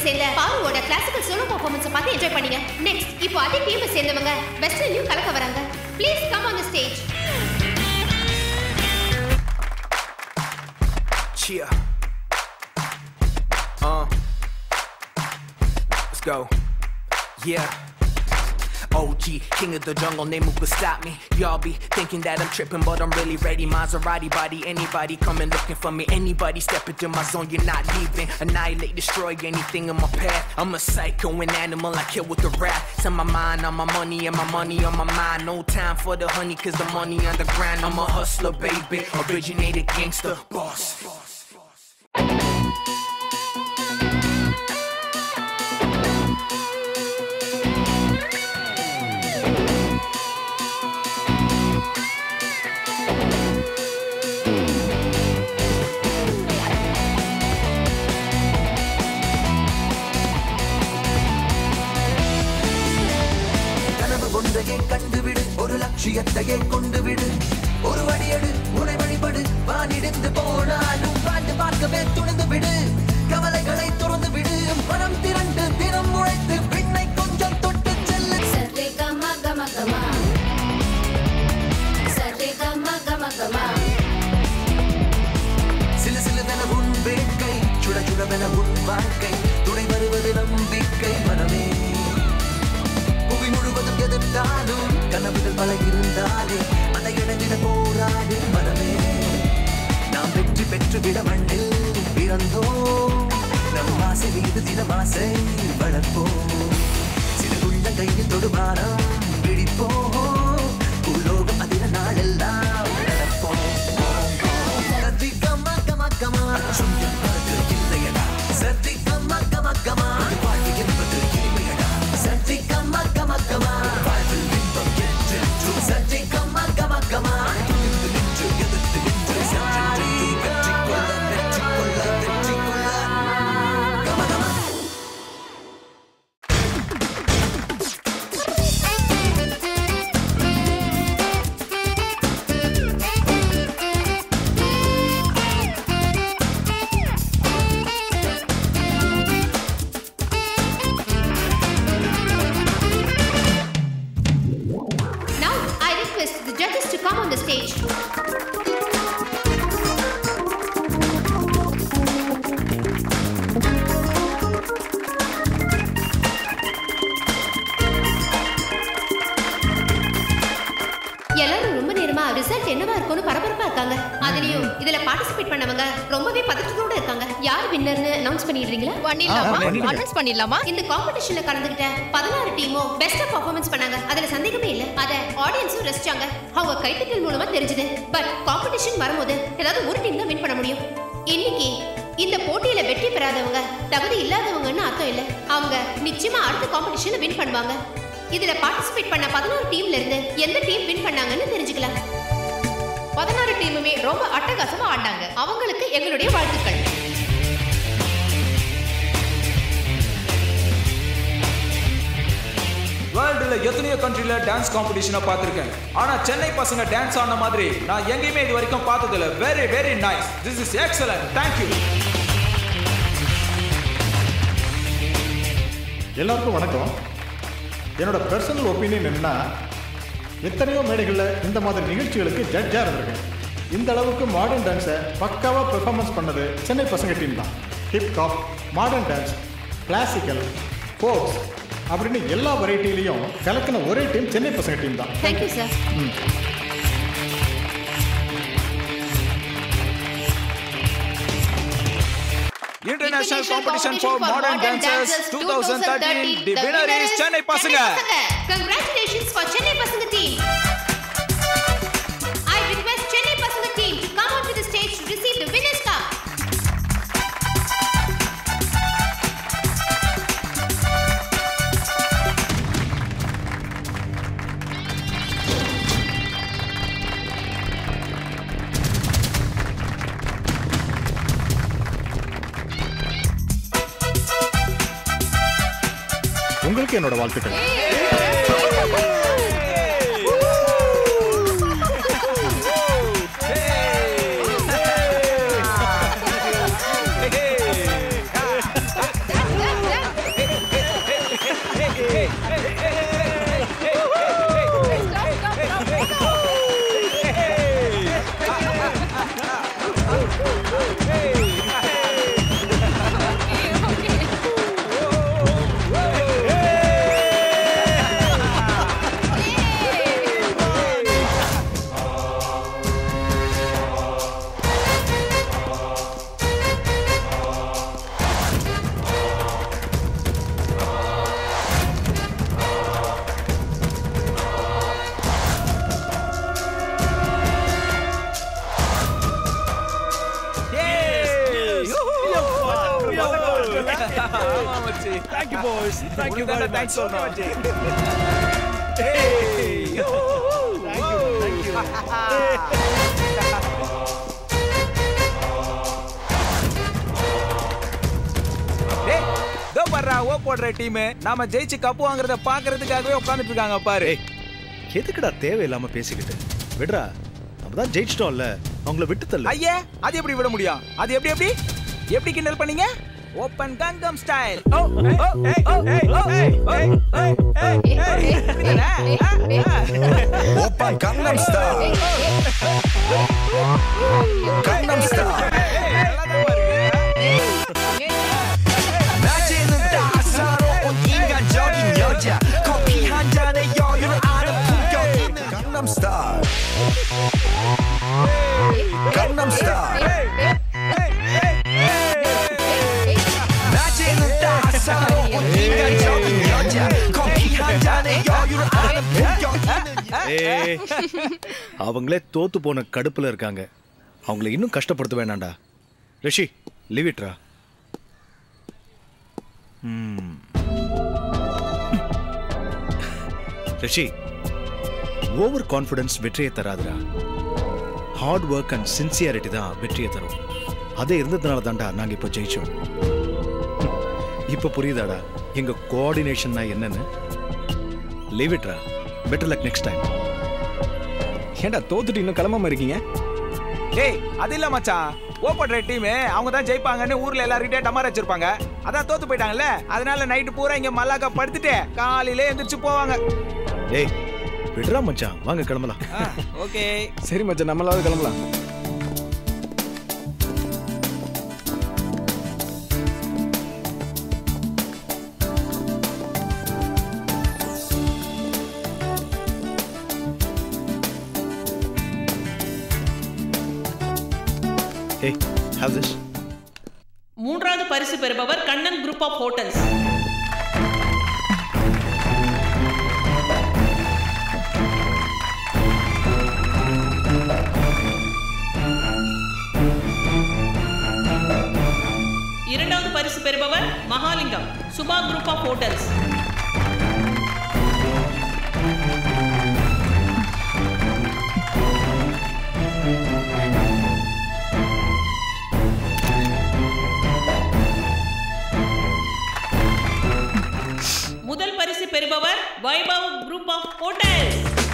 சேர்ந்த பாருவோட classical solo performance பார்த்து என்ஜாய் பண்ணீங்க நெக்ஸ்ட் இப்போ அதே டீமை சேர்ந்தவங்க வெஸ்டர்ன்லயும் கலக்க வராங்க please come on the stage Cheer. Uh. Let's go. Yeah. OG, king of the jungle, name who could stop me. Y'all be thinking that I'm tripping, but I'm really ready. Maserati body, anybody coming looking for me. Anybody step into my zone, you're not leaving. Annihilate, destroy anything in my path. I'm a psycho, an animal, I kill with the rap. Set my mind on my money and my money on my mind. No time for the honey, cause the money on the grind. I'm a hustler, baby. Originated gangster, boss. கனவு ஒன்றையே கண்டுவிடு ஒரு லட்சியத்தையே கொண்டு விடு ஒரு வழியடு உனை வழிபடு வானிடிந்து போனாலும் வாழ்ந்து பார்க்கவே துணிந்து விடு கவலைகளை துறந்து விடு மனம் திரண்டு தினம் உழைத்து விண்ணை கொஞ்சம் தொட்டு செல்லு சரி கம கம கம சரி கம கம கம சிலு சிலுவென உன் வேட்கை சுட சுடவென உன் வாழ்க்கை துணை வருவது நம்பிக்கை மனமே புவி முழுவதும் எதிர்த்தாலும் கனவுகள் பல இருந்தாலே அதை இழந்திட போராடு மனமே நாம் வெற்றி பெற்று விட மண்ணில் பிறந்தோம் நம் ஆசை மீது தினம் ஆசை வளர்ப்போம் சில உள்ள கையில் தொடுமானம் பிடிப்போம் உலோகம் அதிர நாளெல்லாம் நடப்போம் சத்தி கம்மா கமா கமா அச்சம் என்பது இல்லையடா சத்தி கம்மா கமா கமா வாழ்வு என்பது இனிமையடா சத்தி கம்மா கமா கமா வாழ்வில் இன்பம் என்றென்றும் சத்தி கம்மா கமா கமா துணிந்து நின்று எதிர்த்து நின்று சென்று வெற்றி கொள்ள வெற்றி கொள்ள வெற்றி கொள்ள கம கமா Now I request the judges to come on the stage. எல்லாரும் ரொம்ப நேரமா ரிசல்ட் என்னவா இருக்கும்னு பரபரப்பா இருக்காங்க அதுலயும் இதுல பார்ட்டிசிபேட் பண்ணவங்க ரொம்பவே பதற்றத்தோட இருக்காங்க யார் வின்னர்னு அனௌன்ஸ் பண்ணிடுறீங்களா பண்ணிடலாமா அனௌன்ஸ் பண்ணிடலாமா இந்த காம்படிஷன்ல கலந்துகிட்ட பதினாறு டீமும் பெஸ்டா பெர்ஃபார்மன்ஸ் பண்ணாங்க அதுல சந்தேகமே இல்ல அத ஆடியன்ஸும் ரசிச்சாங்க அவங்க கைத்தட்டல் மூலமா தெரிஞ்சது பட் காம்படிஷன் வரும்போது ஏதாவது ஒரு டீம் தான் வின் பண்ண முடியும் இன்னைக்கு இந்த போட்டியில வெற்றி பெறாதவங்க தகுதி இல்லாதவங்கன்னு அர்த்தம் இல்ல அவங்க நிச்சயமா அடுத்த காம்படிஷன்ல வின் பண்ணுவாங்க இதுல பார்ட்டிசிபேட் பண்ண பதினோரு டீம்ல இருந்து எந்த டீம் வின் பண்ணாங்கன்னு தெரிஞ்சுக்கலாம் பதினாறு டீமுமே ரொம்ப அட்டகாசமா ஆடினாங்க அவங்களுக்கு எங்களுடைய வாழ்த்துக்கள் வேர்ல்டுல எத்தனையோ கண்ட்ரில டான்ஸ் காம்படிஷனை பார்த்துருக்கேன் ஆனா சென்னை பசங்க டான்ஸ் ஆன மாதிரி நான் எங்கேயுமே இது வரைக்கும் பார்த்ததில்ல very very nice this is excellent thank you எல்லாருக்கும் வணக்கம் என்னோட பர்சனல் ஒப்பீனியன் என்னன்னா எத்தனையோ மேடைகளில் இந்த மாதிரி நிகழ்ச்சிகளுக்கு ஜட்ஜாக இருந்திருக்கேன் இந்த அளவுக்கு மாடர்ன் டான்ஸை பக்காவாக பெர்ஃபார்மன்ஸ் பண்ணது சென்னை பசங்க டீம் தான் hip hop modern dance classical folks அப்படின்னு எல்லா வெரைட்டிலையும் கலக்கின ஒரே டீம் சென்னை பசங்க டீம் தான் thank you sir International competition for modern dancers 2013 the winner is Chennai Pasanga Congratulations for Chennai Pasanga team. I request Chennai Pasanga team to come onto the stage to receive the winners cup. உங்களுக்கு என்னோட வாழ்த்துக்கள் மச்சி Thank you, boys. Thank you உனக்கு very தானே much. thanks சொல்லணும். மச்சி. Hey. Thank you, thank you. டேய், இதோ பாருடா, ஓ போடுற டீம் நாம ஜெயிச்சு கப்பு வாங்குறத பாக்குறதுக்காகவே உட்கார்ந்துட்டு இருக்காங்க பாரு ஏய், எதுக்குடா தேவையில்லாம பேசிக்கிட்டு விடுறா நம்ம தான் ஜெயிச்சிட்டோம்ல அவங்கள விட்டு தள்ளு ஐயே அது எப்படி விட முடியும் அது எப்படி எப்படி எப்படி கிண்டல் பண்ணீங்க ஓப்பன் கங்கம் ஸ்டைல் ஓ ஓ ஏய் ஏய் ஏய் ஏய் ஏய் ஏய் 오빤 강남스타일 강남스타일 낮에는 따사로운 인간적인 여자 커피 한 잔에 여유를 아는 품격 있는 강남스타일 강남스타일 낮에는 따사로운 인간적인 여자 커피 한 잔에 여유를 아는 품격 있는 ஏய், அவங்களே தோத்து போன கடுப்புல இருக்காங்க அவங்கள இன்னும் கஷ்டப்படுத்த வேணாம்டா ரிஷி லீவ் இட்ரா ரிஷி ஓவர் கான்ஃபிடன்ஸ் வெற்றியை தராதுடா ஹார்ட் ஒர்க் அண்ட் சின்சியாரிட்டி தான் வெற்றியை தரும் அதே இருந்ததுனால தான்டா நாங்க இப்போ ஜெயிச்சோம் இப்போ புரியுதாடா எங்க கோஆர்டினேஷன்னா என்னன்னு லீவ் இட்ரா பெட்டர் லக் நெக்ஸ்ட் டைம் ஏன்டா தோத்துட்டு இன்னும் கிளம்பாம இருக்கீங்க டேய் அது இல்ல மச்சான் ஓ போடுற டீம் அவங்க தான் ஜெயிப்பாங்கன்னு ஊர்ல எல்லார்கிட்டயே டமார் வச்சிருப்பாங்க அதான் தோத்து போயிட்டாங்கல்ல அதனால நைட்டு பூரா இங்க மல்லாக்கா படுத்துட்டு காலையில எந்திரிச்சு போவாங்க டேய் விடுறா மச்சான் வாங்க கிளம்பலாம் ஓகே சரி மச்சான் நம்மளாவது கிளம்பலாம் ஏய் ஹேவ் திஸ் மூன்றாவது பரிசு பெறுபவர் கண்ணன் குரூப் ஆஃப் ஹோட்டல்ஸ் இரண்டாவது பரிசு பெறுபவர் Mahalingam Subha group of hotels முதல் பரிசு பெறுபவர் வைபவ் குரூப் ஆஃப் ஹோட்டல்ஸ்